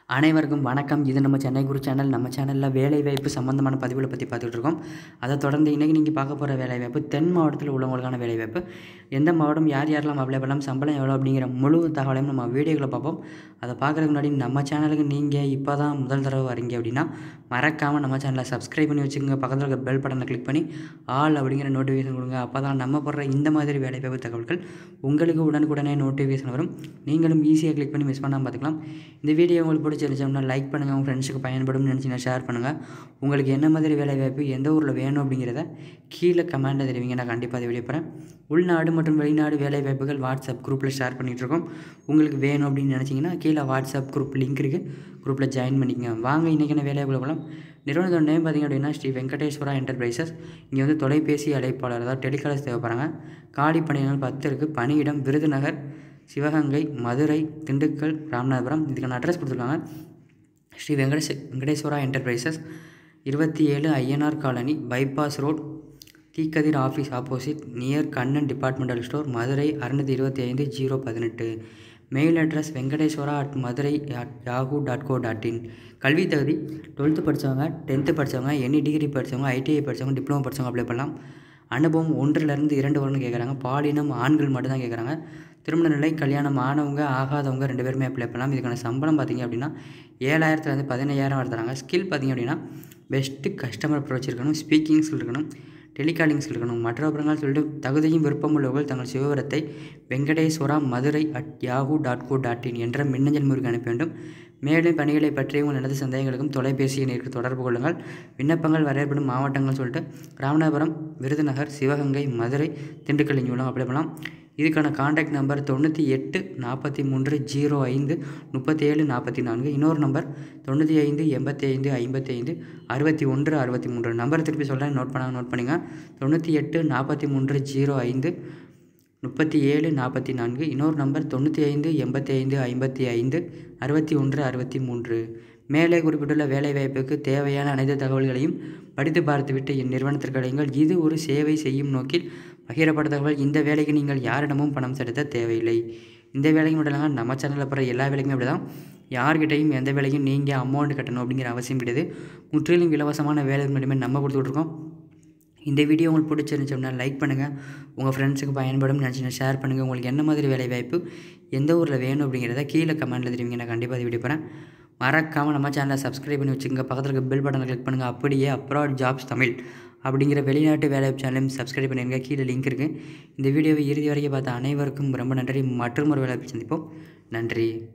அனைவருக்கும் வணக்கம் இது நம்ம சென்னை குரு சேனல் நம்ம சேனலில் வேலைவாய்ப்பு சம்மந்தமான பதிவுகளை பற்றி பார்த்துட்டு இருக்கோம் அதை தொடர்ந்து இன்றைக்கி நீங்கள் பார்க்க போகிற வேலைவாய்ப்பு தென் மாவட்டத்தில் உள்ளவங்களுக்கான வேலைவாய்ப்பு எந்த மாவட்டம் யார் யாரெல்லாம் அப்ளை பண்ணலாம் சம்பளம் எவ்வளோ அப்படிங்கிற முழு தகவலையும் நம்ம வீடியோவில் பார்ப்போம் அதை பார்க்குறதுக்கு முன்னாடி நம்ம சேனலுக்கு நீங்கள் இப்போ தான் முதல் தடவை வரீங்க அப்படின்னா மறக்காமல் நம்ம சேனலை சப்ஸ்கிரைப் பண்ணி வச்சுக்கோங்க பக்கத்தில் இருக்க பெல் பட்டனை கிளிக் பண்ணி ஆல் அப்படிங்கிற நோட்டிஃபிகேஷன் கொடுங்க அப்போ தான் நம்ம போடுற இந்த மாதிரி வேலைவாய்ப்பு தகவல்கள் உங்களுக்கு உடனுக்குடனே நோட்டிஃபிகேஷன் வரும் நீங்களும் ஈஸியாக கிளிக் பண்ணி மிஸ் பண்ணாமல் பார்த்துக்கலாம் இந்த வீடியோ உங்களுக்கு பிடிச்சிருச்சோம்னா லைக் பண்ணுங்கள் உங்கள் ஃப்ரெண்ட்ஸுக்கு பயன்படும் நினச்சிங்கன்னா ஷேர் பண்ணுங்கள் உங்களுக்கு என்ன மாதிரி வேலைவாய்ப்பு எந்த ஊரில் வேணும் அப்படிங்கிறத கீழே கமெண்ட்டில் தெரிவிங்க நான் கண்டிப்பாக அதை வெளியே போகிறேன் உள்நாடு மற்றும் வெளிநாடு வேலைவாய்ப்புகள் வாட்ஸ்அப் குரூப்பில் ஷேர் பண்ணிகிட்ருக்கோம் உங்களுக்கு வேணும் அப்படின்னு நினச்சிங்கன்னா கீழே வாட்ஸ்அப் குரூப் லிங்க் இருக்குது குரூப்பில் ஜாயின் பண்ணிக்கங்க வாங்க இன்றைக்கான வேலைவாய்ப்பு போகலாம் நிறுவனத்தோட நேம் பார்த்திங்க அப்படின்னா ஸ்ரீ வெங்கடேஸ்வரா என்டர்பிரைசஸ் இங்கே வந்து தொலைபேசி அழைப்பாளர் அதாவது டெலிகாலர்ஸ் தேவைப்படுறாங்க காலி பணியினால் பத்து இருக்குது பணியிடம் விருதுநகர் சிவகங்கை மதுரை திண்டுக்கல் ராமநாதபுரம் இதுக்கான அட்ரஸ் கொடுத்துருக்காங்க ஸ்ரீ வெங்கடேஷ் வெங்கடேஸ்வரா என்டர்பிரைசஸ் இருபத்தி ஏழு INR colony bypass road Theekkathir office opposite near Kannan departmental store Madurai அறுநூற்றி இருபத்தி ஐந்து ஜீரோ பதினெட்டு mail address Venkateswara at Madurai at Yahoo dot co dot in கல்வி தகுதி டுவெல்த்து படித்தவங்க டென்த்து படித்தவங்க எனி டிகிரி படித்தவங்க ஐடிஐ படித்தவங்க டிப்ளமோ படித்தவங்க அப்ளை பண்ணலாம் அனுபவம் ஒன்றிலிருந்து இரண்டு வருடம் கேட்குறாங்க பாலினம் ஆண்கள் மட்டும் தான் கேட்குறாங்க திருமண நிலை கல்யாணம் ஆனவங்க ஆகாதவங்க ரெண்டு பேருமே அப்ளை பண்ணலாம் இதுக்கான சம்பளம் பார்த்திங்க அப்படின்னா ஏழாயிரத்துலேருந்து பதினையாயிரம் வரதுறாங்க ஸ்கில் பார்த்திங்க அப்படின்னா பெஸ்ட்டு கஸ்டமர் அப்ரோச் இருக்கணும் ஸ்பீக்கிங் ஸ்கில் இருக்கணும் டெலிகாலிங் ஸ்கில் இருக்கணும் மற்ற விவரங்கள் சொல்லிட்டு தகுதியும் விருப்பம் உள்ளவர்கள் தங்கள் சுயவிவரத்தை Venkateswara Madurai at Yahoo dot co dot in என்ற மின்னஞ்சல் முறைக்கு அனுப்ப வேண்டும் மேலும் பணிகளை பற்றி உங்கள் எனது சந்தேகங்களுக்கும் தொலைபேசி எண்ணிற்கு தொடர்பு கொள்ளுங்கள் விண்ணப்பங்கள் வரையப்படும் மாவட்டங்கள் சொல்லிட்டு ராமநாதபுரம் விருதுநகர் சிவகங்கை மதுரை திண்டுக்கல் இங்கே மூலம் அப்ளை பண்ணலாம் இதுக்கான காண்டாக்ட் நம்பர் தொண்ணூற்றி எட்டு நாற்பத்தி மூன்று ஜீரோ ஐந்து முப்பத்தி ஏழு நாற்பத்தி நான்கு இன்னொரு நம்பர் தொண்ணூற்றி ஐந்து எண்பத்தி ஐந்து ஐம்பத்தி ஐந்து அறுபத்தி ஒன்று அறுபத்தி மூன்று நம்பர் திருப்பி சொல்கிறேன் நோட் பண்ணாங்க நோட் பண்ணுங்கள் தொண்ணூற்றி எட்டு நாற்பத்தி மூன்று ஜீரோ ஐந்து முப்பத்தி ஏழு நாற்பத்தி நான்கு இன்னொரு நம்பர் தொண்ணூற்றி ஐந்து எண்பத்தி ஐந்து ஐம்பத்தி ஐந்து அறுபத்தி ஒன்று அறுபத்தி மூன்று மேலே குறிப்பிட்டுள்ள வேலைவாய்ப்புக்கு தேவையான அனைத்து தகவல்களையும் படித்து பார்த்துவிட்டு என் நிறுவனத்திற்கு அழையுங்கள் இது ஒரு சேவை செய்யும் நோக்கில் பகிரப்பட்ட தகவல் இந்த வேலைக்கு நீங்கள் யாரிடமும் பணம் செலுத்த தேவையில்லை இந்த வேலைக்கு மட்டும் இல்லாமல் நம்ம சேனலில் போகிற எல்லா வேலைக்குமே அப்படி தான் யார்கிட்டையும் எந்த வேலைக்கும் நீங்கள் அமௌண்ட் கட்டணும் அப்படிங்கிற அவசியம் கிடையாது முற்றிலும் இலவசமான வேலை மட்டுமே நம்ம கொடுத்துட்ருக்கோம் இந்த வீடியோ உங்களுக்கு பிடிச்சிருந்துச்சு அப்படின்னா லைக் பண்ணுங்கள் உங்கள் ஃப்ரெண்ட்ஸுக்கு பயன்படும் நினச்சிங்கன்னா ஷேர் பண்ணுங்கள் உங்களுக்கு என்ன மாதிரி வேலை வாய்ப்பு எந்த ஊரில் வேணும் அப்படிங்கிறத கீழே கமெண்ட்டில் தெரிவிங்க நான் கண்டிப்பாக அது வீடியோ போகிறேன் மறக்காமல் நம்ம சேனலை சப்ஸ்கிரைப் பண்ணி வச்சுக்கோங்க பக்கத்தில் இருக்க பெல் பட்டனை கிளிக் பண்ணுங்கள் அப்படியே அப்ராட் ஜாப்ஸ் தமிழ் அப்படிங்கிற வெளிநாட்டு வேலை சேனலையும் சப்ஸ்கிரைப் பண்ணிடுங்க கீழே லிங்க் இருக்குது இந்த வீடியோவை இறுதி வரைக்கும் பார்த்த அனைவருக்கும் ரொம்ப நன்றி மற்றும் ஒரு வேலை சந்திப்போம் நன்றி